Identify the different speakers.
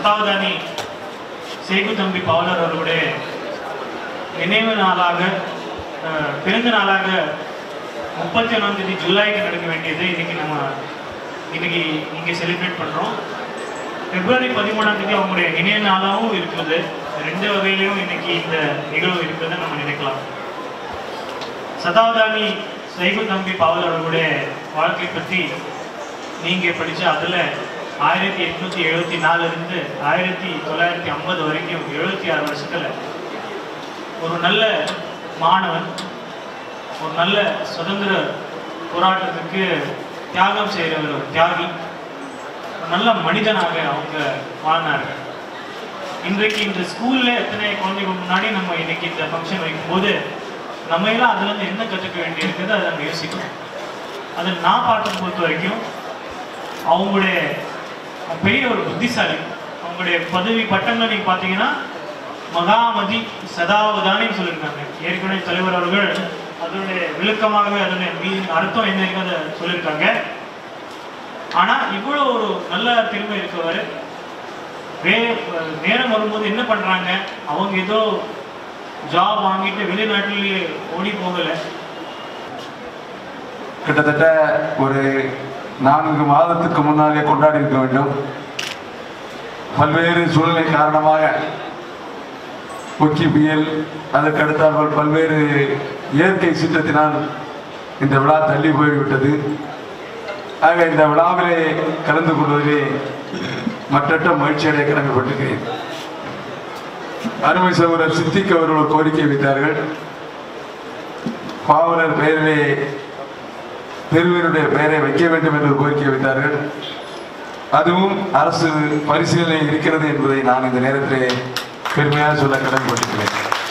Speaker 1: சதாவதானி சேகு தம்பி பவலர் அவர்களுடைய நினைவு நாளாக அஹ், பிறந்த நாளாக முப்பத்தி ஒன்றாம் தேதி ஜூலைக்கு நடக்க வேண்டியது இன்னைக்கு நம்ம இன்னைக்கு இங்கே செலிப்ரேட் பண்ணுறோம் பிப்ரவரி பதிமூணாம் தேதி அவங்களுடைய நினைவு நாளாகவும் இருக்குது ரெண்டு வகையிலையும் இன்னைக்கு இந்த நிகழ்வு இருக்கிறத நம்ம நினைக்கலாம் சதாவதானி சைகு தம்பி பாவல் அவர்களுடைய வாழ்க்கை பற்றி நீங்க படிச்ச அதுல ஆயிரத்தி எட்நூத்தி எழுபத்தி நாலுல இருந்து ஆயிரத்தி தொள்ளாயிரத்தி ஐம்பது வரைக்கும் எழுபத்தி ஆறு வருஷத்துல ஒரு நல்ல மாணவன் ஒரு நல்ல சுதந்திர போராட்டத்துக்கு தியாகம் செய்கிற ஒரு தியாகி ஒரு நல்ல மனிதனாக அவங்க வாழ்ந்தாங்க இன்றைக்கு இந்த ஸ்கூல்ல எத்தனை குழந்தைகள் முன்னாடி நம்ம இன்னைக்கு இந்த ஃபங்க்ஷன் வைக்கும்போது நம்ம எல்லாம் அதுல இருந்து என்ன கற்றுக்க வேண்டியிருக்குது அதை நம்ம யோசிக்கணும் அதை நான் பார்த்த பொறுத்த வரைக்கும் அவங்களுடைய பெரிய ஒரு புத்திசாலி அவங்களுடைய பதவி பட்டங்கள் நீங்க பார்த்தீங்கன்னா மகாமதி சதாவதானின்னு சொல்லியிருக்காங்க ஏற்கனவே தலைவர் அவர்கள் அதனுடைய விளக்கமாக அதனுடைய மீ- அர்த்தம் என்ன இருக்கு அதை சொல்லியிருக்காங்க ஆனா இவ்வளோ ஒரு நல்ல திறமை இருக்கவர் வே நேரம் வரும்போது என்ன பண்றாங்க அவங்க ஏதோ ஜாப் வாங்கிட்டு வெளிநாட்டிலேயே ஓடி போகல
Speaker 2: கிட்டத்தட்ட ஒரு நான்கு மாதத்துக்கு முன்னாலே கொண்டாடி இருக்க வேண்டும் பல்வேறு சூழ்நிலை காரணமாக ஒக்கி புயல் அதற்கு அடுத்தாற்போல் பல்வேறு இயற்கை சீற்றத்தினால் இந்த விழா தள்ளி போய்விட்டது ஆக இந்த விழாவிலே கலந்து கொள்வதிலே மற்றற்ற மகிழ்ச்சி அடைய கடமைப்பட்டிருக்கிறேன் அருமை சகோதரர் சித்திக் அவர்கள் ஒரு கோரிக்கை வைத்தார்கள் பாவலர் பெயரிலே தெருவினுடைய பெயரை வைக்க வேண்டும் என்று கோரிக்கை வைத்தார்கள் அதுவும் அரசு பரிசீலனை இருக்கிறது என்பதை நான் இந்த நேரத்திலே பெருமையாக சொல்ல கடமைப்பட்டிருக்கிறேன்